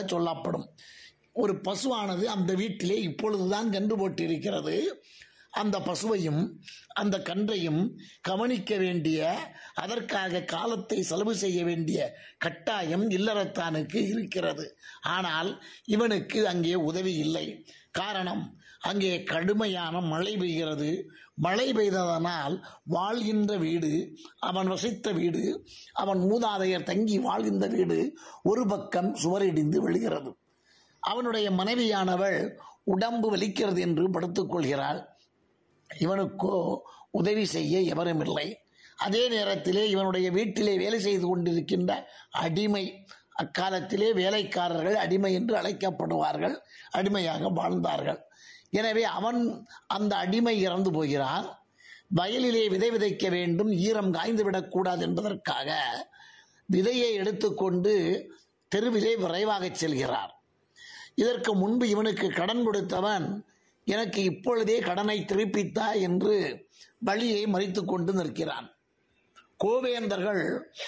சொல்லப்படும் ஒரு பசுவானது அந்த வீட்டிலே இப்பொழுதுதான் கன்று போட்டிருக்கிறது அந்த பசுவையும் அந்த கன்றையும் கவனிக்க வேண்டிய அதற்காக காலத்தை செலவு செய்ய வேண்டிய கட்டாயம் இல்லறத்தானுக்கு இருக்கிறது ஆனால் இவனுக்கு அங்கே உதவி இல்லை காரணம் அங்கே கடுமையான மழை பெய்கிறது மழை பெய்ததனால் வாழ்கின்ற வீடு அவன் வசித்த வீடு அவன் மூதாதையர் தங்கி வாழ்கின்ற வீடு ஒரு பக்கம் சுவரிடிந்து விழுகிறது அவனுடைய மனைவியானவள் உடம்பு வலிக்கிறது என்று படுத்துக் கொள்கிறாள் இவனுக்கோ உதவி செய்ய எவரும் இல்லை அதே நேரத்திலே இவனுடைய வீட்டிலே வேலை செய்து கொண்டிருக்கின்ற அடிமை அக்காலத்திலே வேலைக்காரர்கள் அடிமை என்று அழைக்கப்படுவார்கள் அடிமையாக வாழ்ந்தார்கள் எனவே அவன் அந்த அடிமை இறந்து போகிறான் வயலிலே விதை விதைக்க வேண்டும் ஈரம் காய்ந்து விடக்கூடாது என்பதற்காக விதையை எடுத்துக்கொண்டு தெருவிலே விரைவாக செல்கிறார் இதற்கு முன்பு இவனுக்கு கடன் கொடுத்தவன் எனக்கு இப்பொழுதே கடனை திருப்பித்தா என்று வழியை மறித்து கொண்டு நிற்கிறான் கோவேந்தர்கள்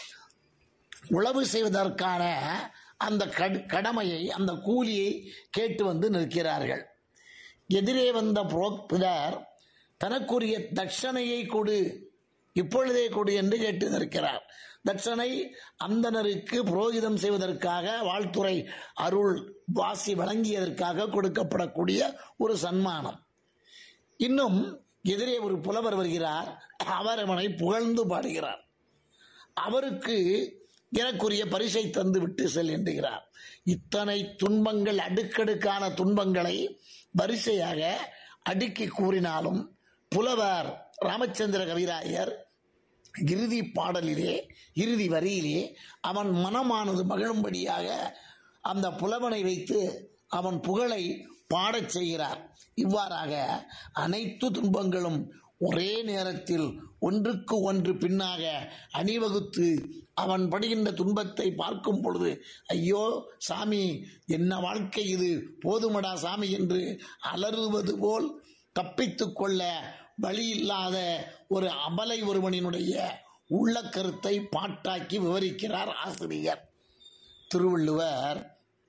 உழவு செய்வதற்கான அந்த கடமையை அந்த கூலியை கேட்டு வந்து நிற்கிறார்கள் எதிரே வந்த புரோக்தர் தனக்குரிய தட்சணையை கொடு இப்பொழுதே கொடு என்று கேட்டு நிற்கிறார் தட்சணை அந்தனருக்கு புரோகிதம் செய்வதற்காக வாழ்த்துறை அருள் வாசி வழங்கியதற்காக கொடுக்கப்படக்கூடிய ஒரு சன்மானம் இன்னும் எதிரே ஒரு புலவர் வருகிறார் அவர் அவனை புகழ்ந்து பாடுகிறார் அவருக்கு எனக்குரிய பரிசை தந்து விட்டு செல் என்கிறார் இத்தனை துன்பங்கள் அடுக்கடுக்கான துன்பங்களை வரிசையாக அடுக்கி கூறினாலும் புலவர் ராமச்சந்திர கவிராயர் இறுதி பாடலிலே இறுதி வரியிலே அவன் மனமானது மகிழும்படியாக அந்த புலவனை வைத்து அவன் புகழை பாடச் செய்கிறார் இவ்வாறாக அனைத்து துன்பங்களும் ஒரே நேரத்தில் ஒன்றுக்கு ஒன்று பின்னாக அணிவகுத்து அவன் படுகின்ற துன்பத்தை பார்க்கும் பொழுது ஐயோ சாமி என்ன வாழ்க்கை இது போதுமடா சாமி என்று அலறுவது போல் தப்பித்துக் கொள்ள வழி இல்லாத ஒரு அபலை ஒருவனினுடைய உள்ள கருத்தை பாட்டாக்கி விவரிக்கிறார் ஆசிரியர் திருவள்ளுவர்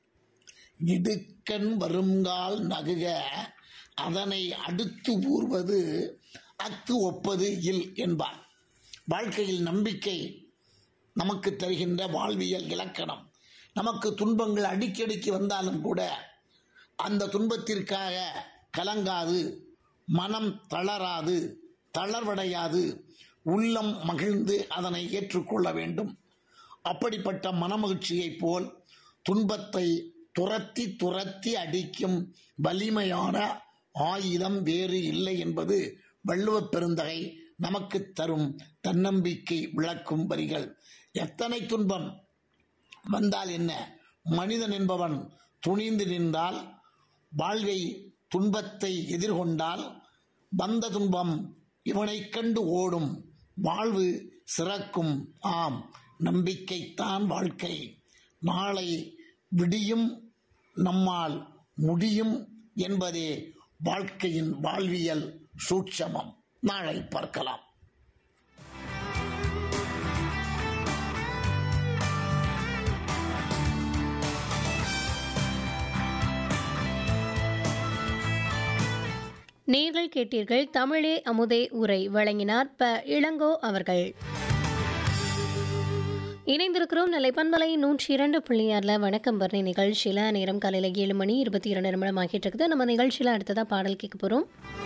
இடுக்கண் வருங்கால் நகுக அதனை அடுத்து ஊர்வது அக்கு ஒப்பது இல் என்பார் வாழ்க்கையில் நம்பிக்கை நமக்கு தருகின்ற வாழ்வியல் இலக்கணம் நமக்கு துன்பங்கள் அடிக்கடிக்கு வந்தாலும் கூட அந்த துன்பத்திற்காக கலங்காது மனம் தளராது தளர்வடையாது உள்ளம் மகிழ்ந்து அதனை ஏற்றுக்கொள்ள வேண்டும் அப்படிப்பட்ட மனமகிழ்ச்சியைப் போல் துன்பத்தை துரத்தி துரத்தி அடிக்கும் வலிமையான ஆயுதம் வேறு இல்லை என்பது வள்ளுவப் பெருந்தகை நமக்கு தரும் தன்னம்பிக்கை விளக்கும் வரிகள் எத்தனை துன்பம் வந்தால் என்ன மனிதன் என்பவன் துணிந்து நின்றால் வாழ்வை துன்பத்தை எதிர்கொண்டால் வந்த துன்பம் இவனைக் கண்டு ஓடும் வாழ்வு சிறக்கும் ஆம் நம்பிக்கைத்தான் வாழ்க்கை நாளை விடியும் நம்மால் முடியும் என்பதே வாழ்க்கையின் வாழ்வியல் சூட்சமம் நாளை பார்க்கலாம் நீங்கள் கேட்டீர்கள் தமிழே அமுதே உரை வழங்கினார் ப இளங்கோ அவர்கள் இணைந்திருக்கிறோம் நிலை பண்பலை நூற்றி இரண்டு புள்ளியாரில் வணக்கம் பரணி நிகழ்ச்சியில் நேரம் காலையில் ஏழு மணி இருபத்தி இரண்டு நிமிடம் ஆகிட்டு இருக்குது நம்ம நிகழ்ச்சியில் அடுத்ததாக பாடல் கேட்க போகிறோம்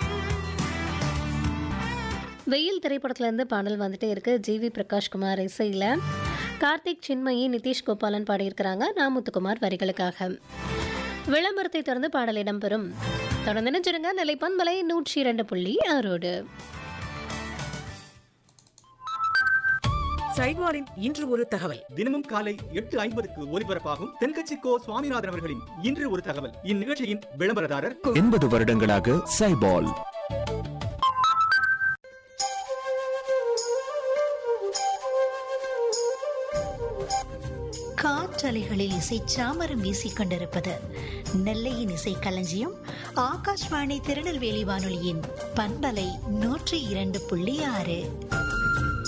வெயில் திரைப்படத்துலேருந்து பாடல் வந்துட்டே இருக்கு ஜிவி பிரகாஷ்குமார் இசையில் கார்த்திக் சின்மயி நிதிஷ் கோபாலன் பாடியிருக்கிறாங்க நாமுத்துக்குமார் வரிகளுக்காக விளம்பரத்தை தொடர்ந்து பாடல் இடம்பெறும் தொடர்ந்து நினைச்சிருங்க நிலை பண்பலை நூற்றி இரண்டு புள்ளி ஆறோடு சைவாரின் இன்று ஒரு தகவல் தினமும் காலை எட்டு ஐம்பதுக்கு ஒலிபரப்பாகும் தென்கட்சி கோ சுவாமிநாதன் அவர்களின் இன்று ஒரு தகவல் இந்நிகழ்ச்சியின் விளம்பரதாரர் எண்பது வருடங்களாக சைபால் காற்றலைகளில் இசை சாமரம் வீசிக் கொண்டிருப்பது நெல்லையின் இசை களஞ்சியம் ஆகாஷ்வாணி திருநெல்வேலி வானொலியின் பண்பலை நூற்றி இரண்டு புள்ளி ஆறு